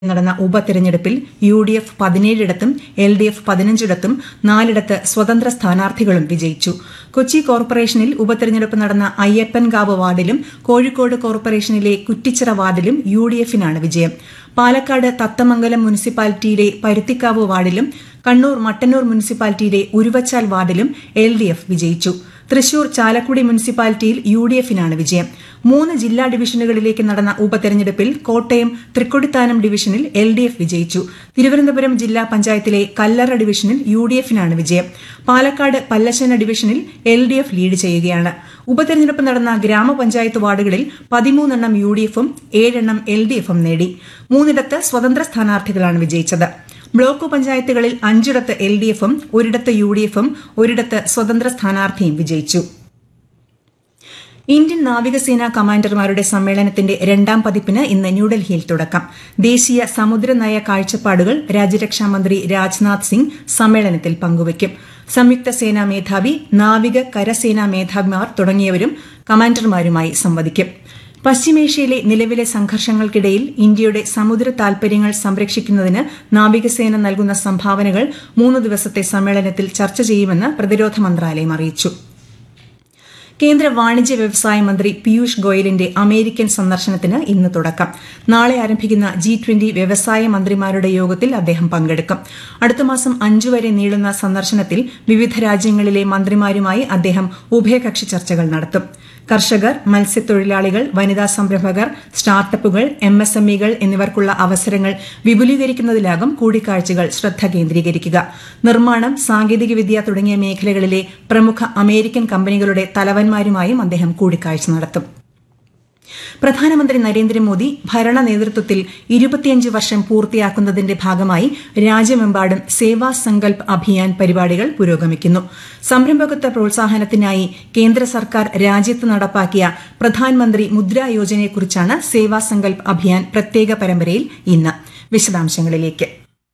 നടന്ന ഉപതെരഞ്ഞെടുപ്പിൽ U D F പതിനേഴിടത്തും എൽ ഡി എഫ് പതിനഞ്ചിടത്തും നാലിടത്ത് സ്വതന്ത്ര സ്ഥാനാർത്ഥികളും വിജയിച്ചു കൊച്ചി കോർപ്പറേഷനിൽ ഉപതെരഞ്ഞെടുപ്പ് നടന്ന അയ്യപ്പൻകാവ് വാർഡിലും കോഴിക്കോട് കോർപ്പറേഷനിലെ കുറ്റിച്ചിറ വാർഡിലും യു ഡി എഫിനാണ് വിജയം പാലക്കാട് തത്തമംഗലം മുനിസിപ്പാലിറ്റിയിലെ പരുത്തിക്കാവ് വാർഡിലും കണ്ണൂർ മട്ടന്നൂർ മുനിസിപ്പാലിറ്റിയിലെ ഉരുവച്ചാൽ വാർഡിലും എൽ ഡി എഫ് വിജയിച്ചു തൃശൂർ ചാലക്കുടി മുനിസിപ്പാലിറ്റിയിൽ യു ഡി എഫിനാണ് വിജയം മൂന്ന് ജില്ലാ ഡിവിഷനുകളിലേക്ക് നടന്ന ഉപതെരഞ്ഞെടുപ്പിൽ കോട്ടയം തൃക്കൊടിത്താനം ഡിവിഷനിൽ എൽ ഡി എഫ് വിജയിച്ചു തിരുവനന്തപുരം ജില്ലാ പഞ്ചായത്തിലെ കല്ലറ ഡിവിഷനിൽ യു ഡി എഫിനാണ് വിജയം പാലക്കാട് പല്ലശ്ശന ഡിവിഷനിൽ എൽ ഡി എഫ് ലീഡ് ചെയ്യുകയാണ് ഉപതെരഞ്ഞെടുപ്പ് നടന്ന ഗ്രാമപഞ്ചായത്ത് വാർഡുകളിൽ പതിമൂന്നെണ്ണം യു ഡി എഫും ഏഴെണ്ണം എൽ ഡി എഫും നേടി മൂന്നിടത്ത് സ്വതന്ത്ര സ്ഥാനാർത്ഥികളാണ് വിജയിച്ചത് ബ്ലോക്ക് പഞ്ചായത്തുകളിൽ അഞ്ചിടത്ത് എൽ ഡി എഫും ഒരിടത്ത് യു ഡി എഫും ഒരിടത്ത് സ്വതന്ത്ര സ്ഥാനാർത്ഥിയും വിജയിച്ചു ഇന്ത്യൻ നാവികസേനാ കമാൻഡർമാരുടെ സമ്മേളനത്തിന്റെ രണ്ടാം പതിപ്പിന് ഇന്ന് ന്യൂഡൽഹിയിൽ തുടക്കം ദേശീയ സമുദ്രനയ കാഴ്ചപ്പാടുകൾ രാജ്യരക്ഷാമന്ത്രി രാജ്നാഥ് സിംഗ് സമ്മേളനത്തിൽ പങ്കുവയ്ക്കും സംയുക്ത സേനാ മേധാവി നാവിക കരസേനാ മേധാവിമാർ തുടങ്ങിയവരും കമാൻഡർമാരുമായി സംവദിക്കും പശ്ചിമേഷ്യയിലെ നിലവിലെ സംഘർഷങ്ങൾക്കിടയിൽ ഇന്ത്യയുടെ സമുദ്ര താൽപര്യങ്ങൾ സംരക്ഷിക്കുന്നതിന് നാവികസേന നൽകുന്ന സംഭാവനകൾ മൂന്ന് ദിവസത്തെ സമ്മേളനത്തിൽ ചർച്ച ചെയ്യുമെന്ന് പ്രതിരോധ മന്ത്രാലയം അറിയിച്ചു കേന്ദ്ര വാണിജ്യ വ്യവസായ മന്ത്രി പീയൂഷ് ഗോയലിന്റെ അമേരിക്കൻ സന്ദർശനത്തിന് ഇന്ന് തുടക്കം നാളെ ആരംഭിക്കുന്ന ജി ട്വന്റി വ്യവസായ മന്ത്രിമാരുടെ യോഗത്തിൽ അദ്ദേഹം പങ്കെടുക്കും അടുത്ത മാസം അഞ്ചു വരെ നീളുന്ന സന്ദർശനത്തിൽ വിവിധ രാജ്യങ്ങളിലെ മന്ത്രിമാരുമായി അദ്ദേഹം ഉഭയകക്ഷി ചർച്ചകൾ നടത്തും കർഷകർ മത്സ്യത്തൊഴിലാളികൾ വനിതാ സംരംഭകർ സ്റ്റാർട്ടപ്പുകൾ എം എസ് എം ഇകൾ എന്നിവർക്കുള്ള അവസരങ്ങൾ വിപുലീകരിക്കുന്നതിലാകും കൂടിക്കാഴ്ചകൾ ശ്രദ്ധ കേന്ദ്രീകരിക്കുക നിർമ്മാണം സാങ്കേതികവിദ്യ തുടങ്ങിയ മേഖലകളിലെ പ്രമുഖ അമേരിക്കൻ കമ്പനികളുടെ തലവന്മാരുമായും അദ്ദേഹം കൂടിക്കാഴ്ച നടത്തും പ്രധാനമന്ത്രി നരേന്ദ്രമോദി ഭരണ നേതൃത്വത്തിൽ ഇരുപത്തിയഞ്ച് വർഷം പൂർത്തിയാക്കുന്നതിന്റെ ഭാഗമായി രാജ്യമെമ്പാടും സേവാ സങ്കൽപ് അഭിയാൻ പരിപാടികൾ പുരോഗമിക്കുന്നു സംരംഭകത്വ പ്രോത്സാഹനത്തിനായി കേന്ദ്ര സർക്കാർ രാജ്യത്ത് നടപ്പാക്കിയ പ്രധാനമന്ത്രി മുദ്രാ യോജനയെക്കുറിച്ചാണ് സേവാ സങ്കൽപ് അഭിയാൻ പ്രത്യേക പരമ്പരയിൽ ഇന്ന് വിശദാംശങ്ങളിലേക്ക്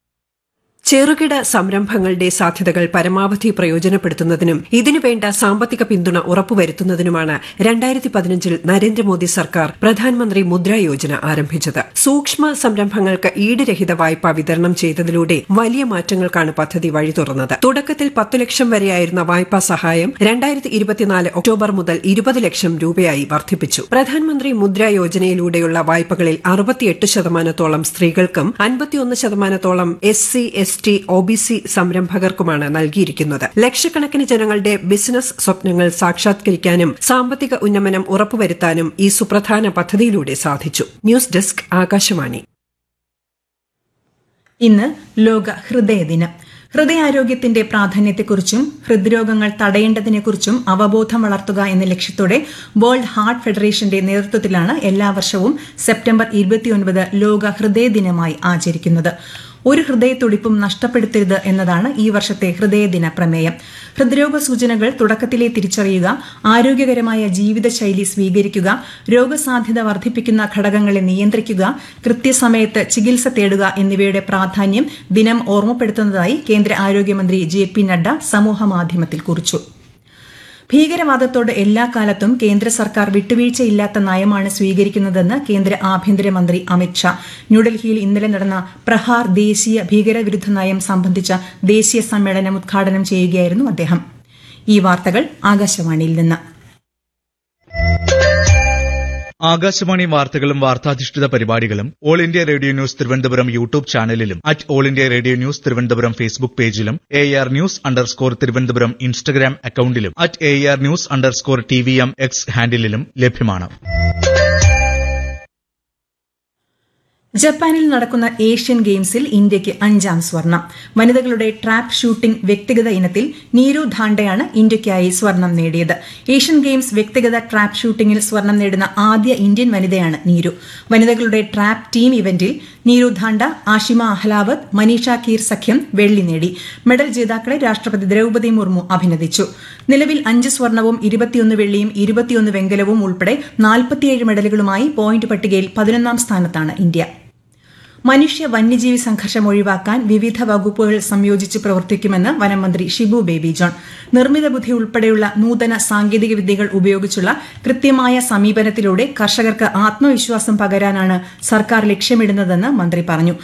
ചെറുകിട സംരംഭങ്ങളുടെ സാധ്യതകൾ പരമാവധി പ്രയോജനപ്പെടുത്തുന്നതിനും ഇതിനുവേണ്ട സാമ്പത്തിക പിന്തുണ ഉറപ്പുവരുത്തുന്നതിനുമാണ് രണ്ടായിരത്തി പതിനഞ്ചിൽ നരേന്ദ്രമോദി സർക്കാർ പ്രധാനമന്ത്രി മുദ്രാ യോജന ആരംഭിച്ചത് സൂക്ഷ്മ സംരംഭങ്ങൾക്ക് ഈടുരഹിത വായ്പ വിതരണം ചെയ്തതിലൂടെ വലിയ മാറ്റങ്ങൾക്കാണ് പദ്ധതി വഴി തുറന്നത് തുടക്കത്തിൽ പത്ത് ലക്ഷം വരെയായിരുന്ന വായ്പാ സഹായം രണ്ടായിരത്തി ഇരുപത്തിനാല് ഒക്ടോബർ മുതൽ ഇരുപത് ലക്ഷം രൂപയായി വർദ്ധിപ്പിച്ചു പ്രധാനമന്ത്രി മുദ്രാ യോജനയിലൂടെയുള്ള വായ്പകളിൽ അറുപത്തിയെട്ട് ശതമാനത്തോളം സ്ത്രീകൾക്കും അൻപത്തിയൊന്ന് ശതമാനത്തോളം S C S T O B C സംരംഭകർക്കുമാണ് നൽകിയിരിക്കുന്നത് ലക്ഷക്കണക്കിന് ജനങ്ങളുടെ ബിസിനസ് സ്വപ്നങ്ങൾ സാക്ഷാത്കരിക്കാനും സാമ്പത്തിക ഉന്നമനം ഉറപ്പുവരുത്താനും ഈ സുപ്രധാന പദ്ധതിയിലൂടെ സാധിച്ചു ന്യൂസ് ഡെസ്ക് ആകാശവാണി ഇന്ന് ലോക ഹൃദയ ദിനം ഹൃദയാരോഗ്യത്തിന്റെ പ്രാധാന്യത്തെക്കുറിച്ചും ഹൃദ്രോഗങ്ങൾ തടയേണ്ടതിനെക്കുറിച്ചും അവബോധം വളർത്തുക എന്ന ലക്ഷ്യത്തോടെ വേൾഡ് ഹാർട്ട് ഫെഡറേഷന്റെ നേതൃത്വത്തിലാണ് എല്ലാ വർഷവും സെപ്റ്റംബർ ഇരുപത്തിയൊൻപത് ലോക ഹൃദയ ദിനമായി ആചരിക്കുന്നത് ഒരു ഹൃദയത്തുടിപ്പും നഷ്ടപ്പെടുത്തരുത് എന്നതാണ് ഈ വർഷത്തെ ഹൃദയദിന പ്രമേയം ഹൃദ്രോഗ സൂചനകൾ തുടക്കത്തിലെ തിരിച്ചറിയുക ആരോഗ്യകരമായ ജീവിതശൈലി സ്വീകരിക്കുക രോഗസാധ്യത വർദ്ധിപ്പിക്കുന്ന ഘടകങ്ങളെ നിയന്ത്രിക്കുക കൃത്യസമയത്ത് ചികിത്സ തേടുക എന്നിവയുടെ പ്രാധാന്യം ദിനം ഓർമ്മപ്പെടുത്തുന്നതായി കേന്ദ്ര ആരോഗ്യമന്ത്രി ജെ പി നഡ്ഡ സമൂഹമാധ്യമത്തിൽ കുറിച്ചു ഭീകരവാദത്തോട് എല്ലാ കാലത്തും കേന്ദ്ര സർക്കാർ വിട്ടുവീഴ്ചയില്ലാത്ത നയമാണ് സ്വീകരിക്കുന്നതെന്ന് കേന്ദ്ര ആഭ്യന്തരമന്ത്രി അമിത്ഷാ ന്യൂഡൽഹിയിൽ ഇന്നലെ നടന്ന പ്രഹാർ ദേശീയ ഭീകരവിരുദ്ധ നയം സംബന്ധിച്ച ദേശീയ സമ്മേളനം ഉദ്ഘാടനം ചെയ്യുകയായിരുന്നു അദ്ദേഹം ഈ വാർത്തകൾ ആകാശവാണിയിൽ നിന്ന് ആകാശവാണി വാർത്തകളും വാർത്താധിഷ്ഠിത പരിപാടികളും all India radio news Thiruvananthapuram YouTube ചാനലിലും at all India radio news Thiruvananthapuram Facebook പേജിലും A R news underscore Thiruvananthapuram Instagram അക്കൌണ്ടിലും at A R news underscore T V M X ഹാൻഡിലും ലഭ്യമാണ് ജപ്പാനിൽ നടക്കുന്ന ഏഷ്യൻ ഗെയിംസിൽ ഇന്ത്യയ്ക്ക് അഞ്ചാം സ്വർണം വനിതകളുടെ ട്രാപ്പ് ഷൂട്ടിംഗ് വ്യക്തിഗത ഇനത്തിൽ നീരു ധാണ്ടയാണ് ഇന്ത്യയ്ക്കായി സ്വർണം നേടിയത് ഏഷ്യൻ ഗെയിംസ് വ്യക്തിഗത ട്രാപ്പ് ഷൂട്ടിംഗിൽ സ്വർണം നേടുന്ന ആദ്യ ഇന്ത്യൻ വനിതയാണ് നീരു വനിതകളുടെ ട്രാപ്പ് ടീം ഇവന്റിൽ നീരു ധാണ്ട ആഷിമ അഹ്ലാവത് മനീഷ കീർ സഖ്യം വെള്ളി നേടി മെഡൽ ജേതാക്കളെ രാഷ്ട്രപതി ദ്രൌപദി മുർമു അഭിനന്ദിച്ചു നിലവിൽ അഞ്ച് സ്വർണവും ഇരുപത്തിയൊന്ന് വെള്ളിയും ഇരുപത്തിയൊന്ന് വെങ്കലവും ഉൾപ്പെടെ നാൽപ്പത്തിയേഴ് മെഡലുകളുമായി പോയിന്റ് പട്ടികയിൽ പതിനൊന്നാം സ്ഥാനത്താണ് ഇന്ത്യ മനുഷ്യ വന്യജീവി സംഘർഷം ഒഴിവാക്കാൻ വിവിധ വകുപ്പുകൾ സംയോജിച്ച് പ്രവർത്തിക്കുമെന്ന് വനംമന്ത്രി ഷിബു ബേബി ജോൺ നിർമ്മിത ബുദ്ധി ഉൾപ്പെടെയുള്ള നൂതന സാങ്കേതിക വിദ്യകൾ ഉപയോഗിച്ചുള്ള കൃത്യമായ സമീപനത്തിലൂടെ കർഷകർക്ക് ആത്മവിശ്വാസം പകരാനാണ് സർക്കാർ ലക്ഷ്യമിടുന്നതെന്ന് മന്ത്രി പറഞ്ഞു